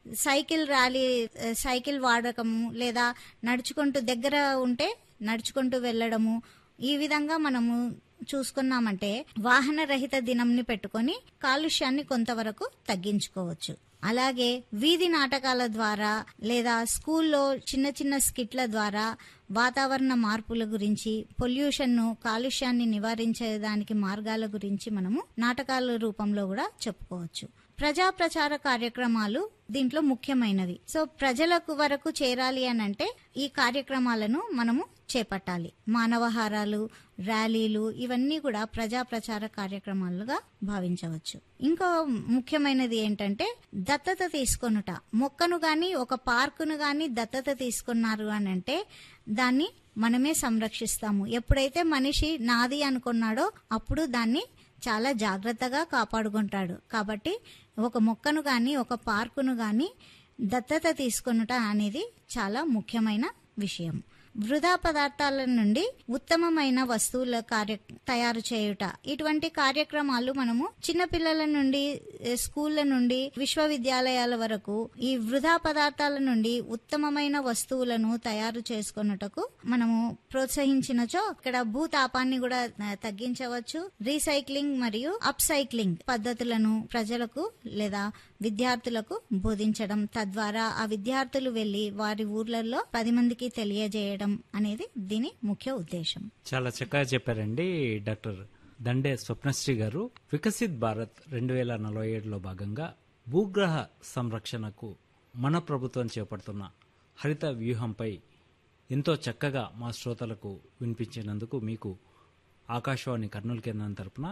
cycle rally ఆ, cycle వాడకము లేదా నడుచుకుంటూ దగ్గర ఉంటే నడుచుకుంటూ వెళ్ళడము ఈ విధంగా మనము చూసుకున్నామంటే వాహన రహిత దినంని పెట్టుకొని కాలుష్యాన్ని కొంతవరకు తగ్గించుకోవచ్చు అలాగే వీధి నాటకాల ద్వారా లేదా స్కూల్లో చిన్న చిన్న స్కిట్ల ద్వారా వాతావరణ మార్పుల గురించి పొల్యూషన్ను కాలుష్యాన్ని నివారించేదానికి మార్గాల గురించి మనము నాటకాల రూపంలో కూడా చెప్పుకోవచ్చు ప్రజా ప్రచార కార్యక్రమాలు దీంట్లో ముఖ్యమైనవి సో ప్రజలకు వరకు చేరాలి అని అంటే ఈ కార్యక్రమాలను మనము చేపట్టాలి మానవహారాలు ర్యాలీలు ఇవన్నీ కూడా ప్రజా ప్రచార కార్యక్రమాలుగా భావించవచ్చు ఇంకో ముఖ్యమైనది ఏంటంటే దత్తత తీసుకొనుట మొక్కను గాని ఒక పార్కును గాని దత్తత తీసుకున్నారు అని అంటే దాన్ని మనమే సంరక్షిస్తాము ఎప్పుడైతే మనిషి నాది అనుకున్నాడో అప్పుడు దాన్ని చాలా జాగ్రత్తగా కాపాడుకుంటాడు కాబట్టి ఒక మొక్కను గాని ఒక పార్కును గాని దత్తత తీసుకొనుట అనేది చాలా ముఖ్యమైన విషయం వృధా పదార్థాల నుండి ఉత్తమమైన వస్తువుల కార్య తయారు చేయుట ఇటువంటి కార్యక్రమాలు మనము చిన్నపిల్లల నుండి ఏ, స్కూళ్ళ నుండి విశ్వవిద్యాలయాల వరకు ఈ వృధా పదార్థాల నుండి ఉత్తమమైన వస్తువులను తయారు చేసుకొనుటకు మనము ప్రోత్సహించినచో ఇక్కడ భూతాపాన్ని కూడా ఆ, తగ్గించవచ్చు రీసైక్లింగ్ మరియు అప్ సైక్లింగ్ పద్ధతులను ప్రజలకు లేదా విద్యార్థులకు బోధించడం తద్వారా ఆ విద్యార్థులు వెళ్లి వారి ఊర్లలో పది మందికి తెలియజేయడం అనేది దీని ముఖ్య ఉద్దేశం చాలా చక్కగా చెప్పారండి డాక్టర్ దండే స్వప్నశ్రీ గారు వికసిత్ భారత్ రెండు వేల నలభై ఏడులో భాగంగా భూగ్రహ సంరక్షణకు మన ప్రభుత్వం చేపడుతున్న హరిత వ్యూహంపై ఎంతో చక్కగా మా శ్రోతలకు వినిపించినందుకు మీకు ఆకాశవాణి కర్నూలు కేంద్రం తరపున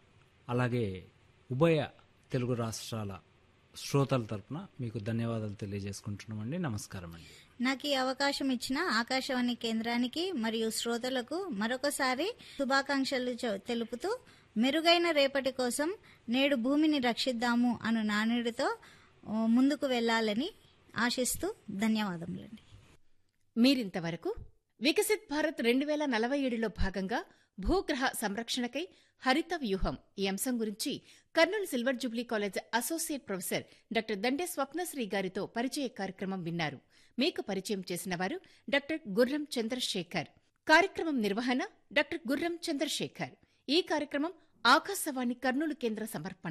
అలాగే ఉభయ తెలుగు రాష్ట్రాల శ్రోతల తరపున మీకు ధన్యవాదాలు తెలియజేసుకుంటున్నామండి నమస్కారం అండి నాకు ఈ అవకాశం ఇచ్చిన ఆకాశవాణి కేంద్రానికి మరియు శ్రోతలకు మరొకసారి శుభాకాంక్షలు చె- తెలుపుతూ మెరుగైన రేపటి కోసం నేడు భూమిని రక్షిద్దాము అను నానుడితో ఓ, ముందుకు వెళ్లాలని ఆశిస్తూ ధన్యవాదములండి మీరింతవరకు వికసిత్ భారత్ రెండు వేల నలభై ఏడులో భాగంగా భూగ్రహ సంరక్షణకై హరిత వ్యూహం ఈ అంశం గురించి Kurnool silver jubilee college associate professor doctor Dande Swapnasri గారితో పరిచయ కార్యక్రమం విన్నారు మీకు పరిచయం చేసిన వారు డాక్టర్ గుర్రం చంద్రశేఖర్ కార్యక్రమం నిర్వహణ డాక్టర్ గుర్రం చంద్రశేఖర్ ఈ కార్యక్రమం ఆకాశవాణి కర్నూలు కేంద్ర సమర్పణ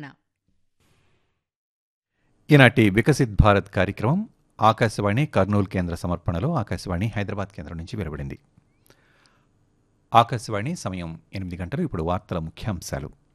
ఈనాటి వికసిత్ భారత్ కార్యక్రమం ఆకాశవాణి కర్నూలు కేంద్ర సమర్పణలో ఆకాశవాణి హైదరాబాద్ కేంద్రం నుంచి వెలువడింది ఆకాశవాణి సమయం ఎనిమిది గంటలు ఇప్పుడు వార్తల ముఖ్యాంశాలు